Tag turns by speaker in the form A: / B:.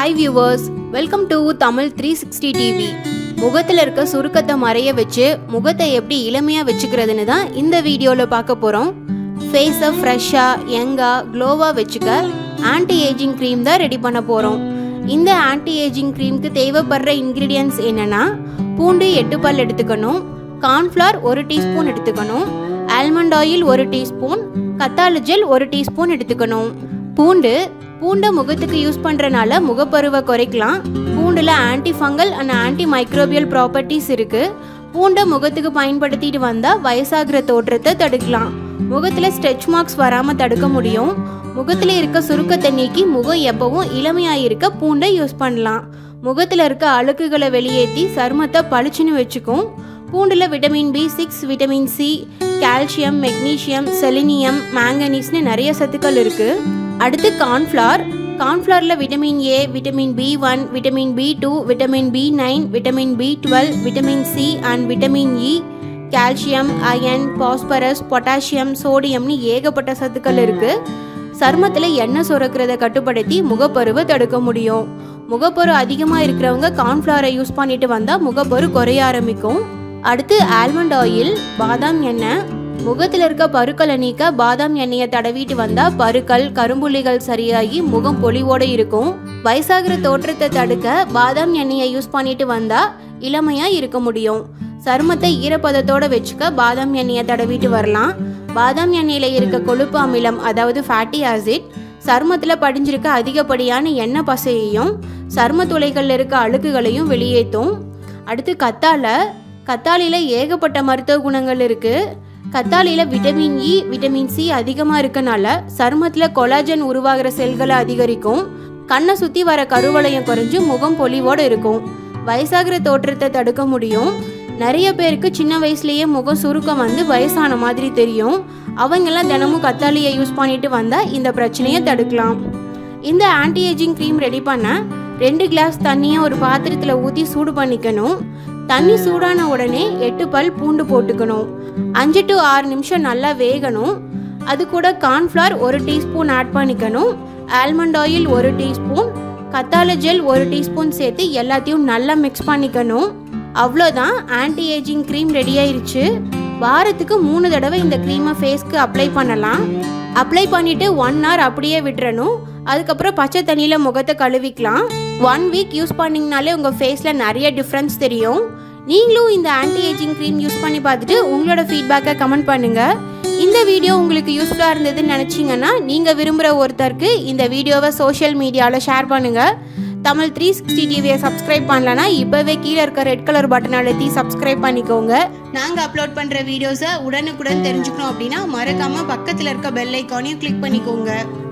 A: hi viewers welcome to Tamil three sixty TV முகத்தில் இருக்க சுருக்கத்தை மறைய வச்சு முகத்தை எப்படி இளமையாக வச்சுக்கிறதுன்னு தான் இந்த வீடியோவில் பார்க்க போகிறோம் ஃபேஸை ஃப்ரெஷ்ஷாக யங்காக க்ளோவாக வச்சுக்க ஆன்டி ஏஜிங் க்ரீம் தான் ரெடி பண்ண போகிறோம் இந்த ஆன்டி ஏஜிங் க்ரீம்க்கு தேவைப்படுற இன்க்ரீடியன்ஸ் என்னென்னா பூண்டு எட்டு பல் எடுத்துக்கணும் கார்ன்ஃப்ளவர் ஒரு டீஸ்பூன் எடுத்துக்கணும் ஆல்மண்ட் ஆயில் ஒரு டீஸ்பூன் கத்தாழை ஜெல் ஒரு டீஸ்பூன் எடுத்துக்கணும் பூண்டு பூண்டை முகத்துக்கு யூஸ் பண்ணுறனால முகப்பருவை குறைக்கலாம் பூண்டில் anti fungal and anti microbial properties இருக்குது பூண்டை முகத்துக்கு பயன்படுத்திட்டு வந்தால் வயசாகிற தோற்றத்தை தடுக்கலாம் முகத்தில் ஸ்ட்ரெச் மார்க்ஸ் வராமல் தடுக்க முடியும் முகத்தில் இருக்க சுருக்கத்தை நீக்கி முகம் எப்பவும் இளமையாக இருக்க பூண்டை யூஸ் பண்ணலாம் முகத்தில் இருக்க அழுக்குகளை வெளியேற்றி சருமத்தை பளிச்சுன்னு வச்சுக்கும் பூண்டில் vitamin B six vitamin C calcium magnesium selenium மேங்கனீஸ்னு நிறைய சத்துக்கள் இருக்குது அடுத்து கார்ன்ஃப்ளவர் கார்ன்ஃப்ளவரில் vitamin A vitamin B one vitamin B two vitamin B nine vitamin B twelve vitamin C and vitamin E calcium iron phosphorus potassium சோடியம்னு ஏகப்பட்ட சத்துக்கள் இருக்குது சருமத்தில் எண்ணெய் சுரக்கிறத கட்டுப்படுத்தி முகப்பருவை தடுக்க முடியும் முகப்பரு அதிகமாக இருக்கிறவங்க கார்ன்ஃப்ளவரை யூஸ் பண்ணிட்டு வந்தால் முகப்பரு குறைய ஆரம்பிக்கும் அடுத்து ஆல்மண்ட் ஆயில் பாதாம் எண்ணெய் முகத்தில் இருக்க பருக்களை நீக்க பாதாம் எண்ணெயை தடவிட்டு வந்தால் பருக்கள் கரும்புள்ளிகள் சரியாகி முகம் பொலிவோடு இருக்கும் வயசாகிற தோற்றத்தை தடுக்க பாதாம் எண்ணெயை யூஸ் பண்ணிட்டு வந்தால் இளமையாக இருக்க முடியும் சருமத்தை ஈரப்பதத்தோட வச்சுக்க பாதாம் எண்ணெயை தடவிட்டு வரலாம் பாதாம் எண்ணெயில் இருக்க கொழுப்பு அமிலம் அதாவது ஃபேட்டி ஆசிட் சருமத்தில் படிஞ்சிருக்க அதிகப்படியான எண்ணெய் பசையையும் சரும துளைகளில் இருக்க அழுக்குகளையும் வெளியேற்றும் அடுத்து கத்தாழை கத்தாழையில் ஏகப்பட்ட மருத்துவ குணங்கள் இருக்குது கத்தாழையில் விட்டமின் இ விட்டமின் சி அதிகமாக இருக்கனால சருமத்தில் கொலாஜன் உருவாகிற செல்களை அதிகரிக்கும் கண்ணை சுற்றி வர கருவளையம் குறைஞ்சு முகம் பொலிவோடு இருக்கும் வயசாகிற தோற்றத்தை தடுக்க முடியும் நிறைய பேருக்கு சின்ன வயசுலேயே முகம் சுருக்கம் வந்து வயசான மாதிரி தெரியும் அவங்கெல்லாம் தினமும் கத்தாழையை யூஸ் பண்ணிட்டு வந்தால் இந்த பிரச்சனையை தடுக்கலாம் இந்த ஆன்டி ஏஜிங் க்ரீம் ரெடி பண்ண ரெண்டு கிளாஸ் தண்ணியை ஒரு பாத்திரத்தில் ஊற்றி சூடு பண்ணிக்கணும் தண்ணி சூடான உடனே எட்டு பல் பூண்டு போட்டுக்கணும் அஞ்சு டு ஆறு நிமிஷம் நல்லா வேகணும் அது கூட கார்ன்ஃப்ளவர் ஒரு டீஸ்பூன் ஆட் பண்ணிக்கணும் ஆல்மண்ட் ஆயில் ஒரு டீஸ்பூன் கத்தாழை ஜெல் ஒரு டீஸ்பூன் சேர்த்து எல்லாத்தையும் நல்லா மிக்ஸ் பண்ணிக்கணும் அவ்வளோதான் ஆன்டி ஏஜிங் க்ரீம் ரெடி ஆயிருச்சு வாரத்துக்கு மூணு தடவை இந்த க்ரீமை ஃபேஸ்க்கு அப்ளை பண்ணலாம் அப்ளை பண்ணிவிட்டு ஒன் ஹவர் அப்படியே விட்டுறணும் அதுக்கப்புறம் பச்சை தண்ணியில் முகத்தை கழுவிக்கலாம் ஒன் வீக் யூஸ் பண்ணிங்கனாலே உங்கள் ஃபேஸில் நிறைய டிஃப்ரென்ஸ் தெரியும் நீங்களும் இந்த ஆன்டி ஏஜிங் க்ரீம் யூஸ் பண்ணி பார்த்துட்டு உங்களோட ஃபீட்பேக்கை கமெண்ட் பண்ணுங்கள் இந்த வீடியோ உங்களுக்கு யூஸ்ஃபுல்லாக இருந்ததுன்னு நினச்சிங்கன்னா நீங்கள் விரும்புகிற ஒருத்தருக்கு இந்த வீடியோவை சோஷியல் மீடியாவில் ஷேர் பண்ணுங்கள் தமிழ் த்ரீ சிக்ஸ்டி டிவியை சப்ஸ்கிரைப் பண்ணலன்னா இப்போவே கீழே இருக்க ரெட் கலர் பட்டன் அழுத்தி சப்ஸ்கிரைப் பண்ணிக்கோங்க நாங்கள் அப்லோட் பண்ணுற வீடியோஸை உடனுக்குடன் தெரிஞ்சுக்கணும் அப்படின்னா மறக்காமல் பக்கத்தில் இருக்க பெல் ஐக்கானையும் கிளிக் பண்ணிக்கோங்க